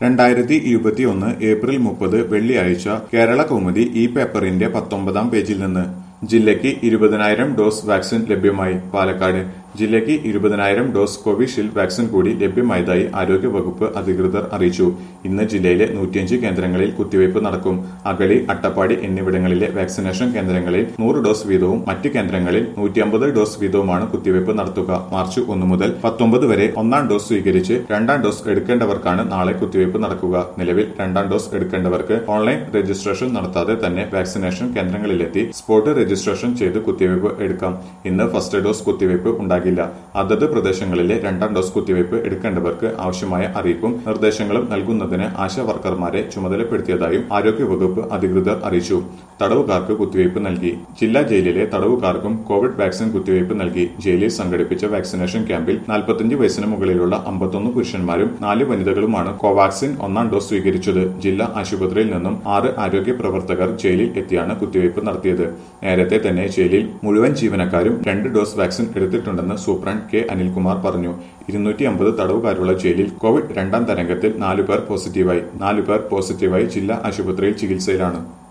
രണ്ടായിരത്തി ഇരുപത്തിയൊന്ന് ഏപ്രിൽ മുപ്പത് വെള്ളിയാഴ്ച കേരള കൗമുദി ഈ പേപ്പറിന്റെ പത്തൊമ്പതാം പേജിൽ നിന്ന് ജില്ലയ്ക്ക് ഇരുപതിനായിരം ഡോസ് വാക്സിൻ ലഭ്യമായി പാലക്കാട് ജില്ലയ്ക്ക് ഇരുപതിനായിരം ഡോസ് കോവിഷീൽഡ് വാക്സിൻ കൂടി ലഭ്യമായതായി ആരോഗ്യവകുപ്പ് അധികൃതർ അറിയിച്ചു ഇന്ന് ജില്ലയിലെ നൂറ്റിയഞ്ച് കേന്ദ്രങ്ങളിൽ കുത്തിവയ്പ് നടക്കും അഗളി അട്ടപ്പാടി എന്നിവിടങ്ങളിലെ വാക്സിനേഷൻ കേന്ദ്രങ്ങളിൽ നൂറ് ഡോസ് വീതവും മറ്റ് കേന്ദ്രങ്ങളിൽ നൂറ്റിയമ്പത് ഡോസ് വീതവുമാണ് കുത്തിവയ്പ് നടത്തുക മാർച്ച് ഒന്ന് മുതൽ പത്തൊമ്പത് വരെ ഒന്നാം ഡോസ് സ്വീകരിച്ച് രണ്ടാം ഡോസ് എടുക്കേണ്ടവർക്കാണ് നാളെ കുത്തിവയ്പ് നടക്കുക നിലവിൽ രണ്ടാം ഡോസ് എടുക്കേണ്ടവർക്ക് ഓൺലൈൻ രജിസ്ട്രേഷൻ നടത്താതെ തന്നെ വാക്സിനേഷൻ കേന്ദ്രങ്ങളിലെത്തി സ്പോട്ട് രജിസ്ട്രേഷൻ ചെയ്ത് കുത്തിവയ്പ് എടുക്കാം ഇന്ന് ഫസ്റ്റ് ഡോസ് കുത്തിവയ്പ് ഉണ്ടാകില്ല അതത് പ്രദേശങ്ങളിലെ രണ്ടാം ഡോസ് കുത്തിവയ്പ് എടുക്കേണ്ടവർക്ക് ആവശ്യമായ അറിയിപ്പും നിർദ്ദേശങ്ങളും നൽകുന്നതിന് ആശാ വർക്കർമാരെ ചുമതലപ്പെടുത്തിയതായും ആരോഗ്യവകുപ്പ് അധികൃതർ അറിയിച്ചു തടവുകാർക്ക് കുത്തിവയ്പ് നൽകി ജില്ലാ ജയിലിലെ തടവുകാർക്കും കോവിഡ് വാക്സിൻ കുത്തിവയ്പ് നൽകി ജയിലിൽ സംഘടിപ്പിച്ച വാക്സിനേഷൻ ക്യാമ്പിൽ നാൽപ്പത്തിയഞ്ച് വയസ്സിന് മുകളിലുള്ള അമ്പത്തൊന്ന് പുരുഷന്മാരും നാല് വനിതകളുമാണ് കോവാക്സിൻ ഒന്നാം ഡോസ് സ്വീകരിച്ചത് ജില്ലാ ആശുപത്രിയിൽ നിന്നും ആറ് ആരോഗ്യ പ്രവർത്തകർ ജയിലിൽ എത്തിയാണ് കുത്തിവയ്പ് നടത്തിയത് നേരത്തെ തന്നെ ജയിലിൽ മുഴുവൻ ജീവനക്കാരും രണ്ട് ഡോസ് വാക്സിൻ എടുത്തിട്ടുണ്ടെന്ന് സൂപ്രണ്ട് കെ അനിൽകുമാർ പറഞ്ഞു ഇരുന്നൂറ്റി അമ്പത് തടവുകാരുള്ള ജയിലിൽ കോവിഡ് രണ്ടാം തരംഗത്തിൽ നാലുപേർ പോസിറ്റീവായി നാലുപേർ പോസിറ്റീവായി ജില്ലാ ആശുപത്രിയിൽ ചികിത്സയിലാണ്